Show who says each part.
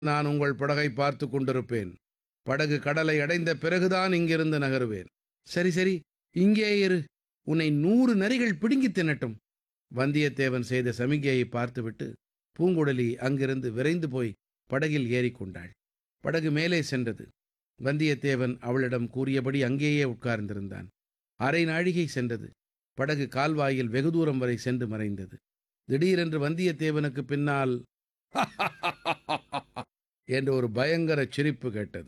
Speaker 1: நான் உங்கள் படகை பார்த்து கொண்டிருப்பேன் படகு கடலை அடைந்த பிறகுதான் இங்கிருந்து நகருவேன் சரி சரி இங்கே இரு உன்னை நூறு நரிகள் பிடுங்கித் தின்னட்டும் வந்தியத்தேவன் செய்த சமிகையை பார்த்துவிட்டு பூங்குழலி அங்கிருந்து விரைந்து போய் படகில் ஏறிக்கொண்டாள் படகு மேலே சென்றது வந்தியத்தேவன் அவளிடம் கூறியபடி அங்கேயே உட்கார்ந்திருந்தான் அரை நாழிகை சென்றது படகு கால்வாயில் வெகு தூரம் வரை சென்று மறைந்தது திடீரென்று வந்தியத்தேவனுக்கு பின்னால் என்று ஒரு பயங்கர சிரிப்பு கேட்டது